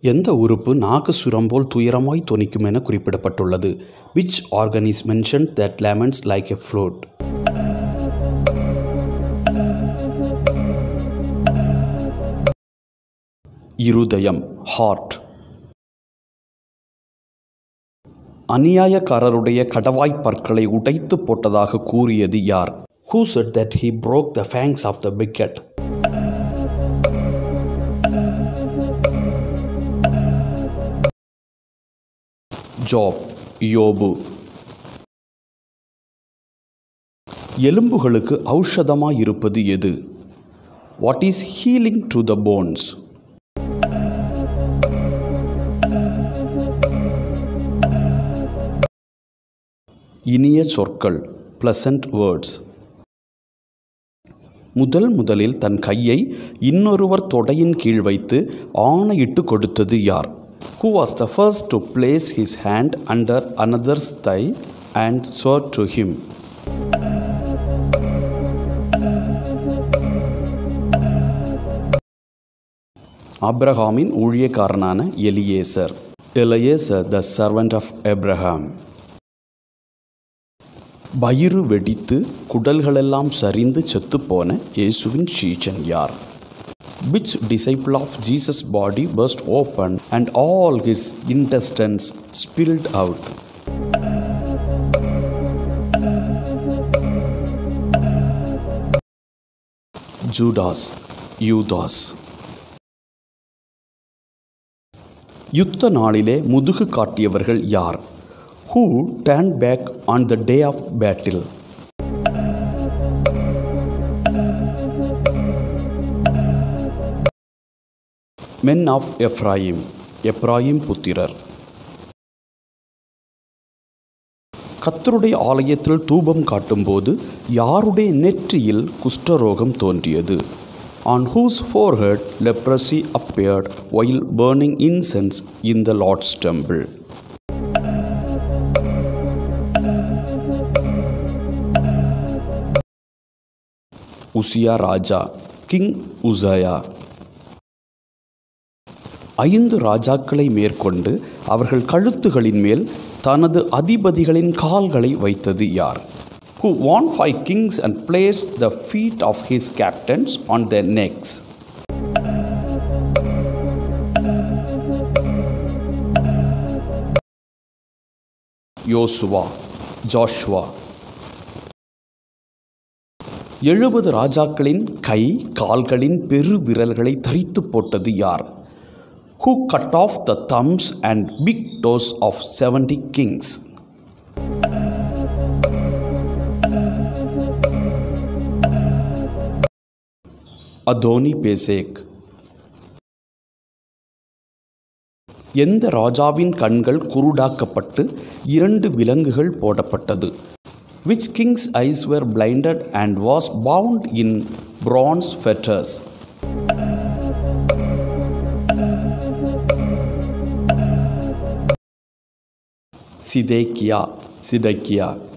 எந்த உறுப்பு நாகசுரம் போல் துயரமாய் தொனிக்கும் என குறிப்பிடப்பட்டுள்ளது which organ is mention that laments like a flute இருதயம் ஹார்ட் அநியாயக்காரருடைய கடவாய் பற்களை உடைத்து போட்டதாக கூறியது யார் who said that he broke the fangs of the wicked Job யோபு எலும்புகளுக்கு ஔஷதமாய் இருப்பது எது what is healing to the bones இனிய சொற்கள் ப்ளசன்ட் வேர்ட்ஸ் முதல் முதலில் தன் கையை இன்னொருவர் தொடையின் கீழ் வைத்து ஆணையிட்டு கொடுத்தது யார் who was the first to place his hand under another's thigh and swear to him ஆப்ரஹாமின் ஊழியக்காரனான Eliezer Eliezer the servant of Abraham வயிறு வெடித்து குடல்களெல்லாம் சரிந்து செத்துப்போன இயேசுவின் சீச்சன் யார் which disciple of Jesus body burst open and all his intestines spilled out Judas யூதாஸ் யுத்த நாளிலே முதுகு காட்டியவர்கள் யார் who turned back on the day of battle men of Ephraim Ephraim புத்திரர் கத்தருடைய ஆலயத்தில் தூபம் காட்டும்போது யாருடைய நெற்றியில் குஷ்டரோகம் தோன்றியது on whose forehead leprosy appeared while burning incense in the Lord's temple. Uzziah ராஜா கிங் உசயா ஐந்து ராஜாக்களை மேற்கொண்டு அவர்கள் கழுத்துகளின் மேல் தனது அதிபதிகளின் கால்களை வைத்தது யார் who won five kings and placed the feet of his captains on their necks. Joshua Joshua எழுபது ராஜாக்களின் கை கால்களின் பெரு விரல்களை தரித்து போட்டது யார் who cut off the thumbs and big toes of seventy kings Adoni Bezek எந்த ராஜாவின் கண்கள் குருடாக்கப்பட்டு இரண்டு விலங்குகள் போடப்பட்டது which king's eyes were blinded and was bound in brazen fetters Zedekiah சிதைக்கியா